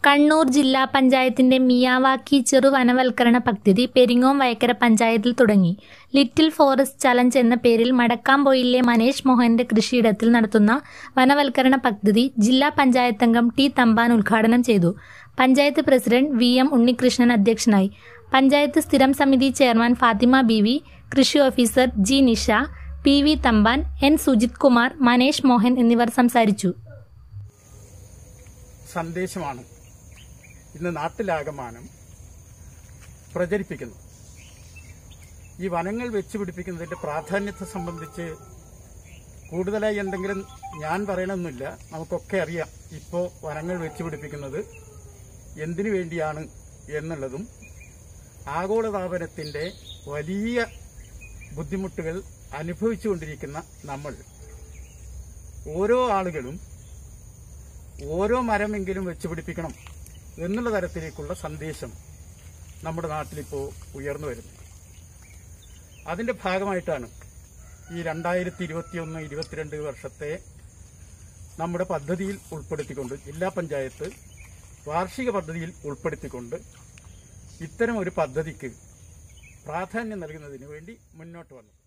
കണ്ണൂർ ജില്ലാ പഞ്ചായത്തിന്റെ മിയാവാക്കി ചെറുവനവൽക്കരണ പദ്ധതി പെരിങ്ങോം വയക്കര പഞ്ചായത്തിൽ തുടങ്ങി ലിറ്റിൽ ഫോറസ്റ്റ് ചലഞ്ച് എന്ന പേരിൽ മടക്കാംപൊയിലെ മനേഷ് മോഹന്റെ കൃഷിയിടത്തിൽ നടത്തുന്ന വനവൽക്കരണ പദ്ധതി ജില്ലാ പഞ്ചായത്ത് അംഗം ടി തമ്പാൻ ഉദ്ഘാടനം ചെയ്തു panchayat president V M Unnikrishnan അധ്യക്ഷനായി പഞ്ചായത്ത് സ്ഥിരം സമിതി ചെയർമാൻ ഫാത്തിമ ബി വി കൃഷി officer G Nisha P V Thampan N Sujith Kumar Manesh Mohan എന്നിവർ സംസാരിച്ചു സന്ദേശമാണ് ഇന്ന് നാട്ടിലാകമാനം പ്രചരിപ്പിക്കുന്നു ഈ വനങ്ങൾ വെച്ച് പിടിപ്പിക്കുന്നതിന്റെ പ്രാധാന്യത്തെ സംബന്ധിച്ച് കൂടുതലായി എന്തെങ്കിലും ഞാൻ പറയണമെന്നില്ല നമുക്കൊക്കെ അറിയാം ഇപ്പോൾ വനങ്ങൾ വെച്ച് പിടിപ്പിക്കുന്നത് എന്തിനു വേണ്ടിയാണ് എന്നുള്ളതും ആഗോളതാപനത്തിന്റെ വലിയ ബുദ്ധിമുട്ടുകൾ അനുഭവിച്ചുകൊണ്ടിരിക്കുന്ന നമ്മൾ ഓരോ ആളുകളും ഓരോ മരമെങ്കിലും വെച്ച് പിടിപ്പിക്കണം എന്നുള്ള തരത്തിലേക്കുള്ള സന്ദേശം നമ്മുടെ നാട്ടിലിപ്പോൾ ഉയർന്നു വരുന്നു അതിന്റെ ഭാഗമായിട്ടാണ് ഈ രണ്ടായിരത്തി ഇരുപത്തിയൊന്ന് ഇരുപത്തിരണ്ട് വർഷത്തെ നമ്മുടെ പദ്ധതിയിൽ ഉൾപ്പെടുത്തിക്കൊണ്ട് ജില്ലാ പഞ്ചായത്ത് വാർഷിക പദ്ധതിയിൽ ഉൾപ്പെടുത്തിക്കൊണ്ട് ഇത്തരം ഒരു പദ്ധതിക്ക് പ്രാധാന്യം നൽകുന്നതിന് വേണ്ടി മുന്നോട്ട് വന്നു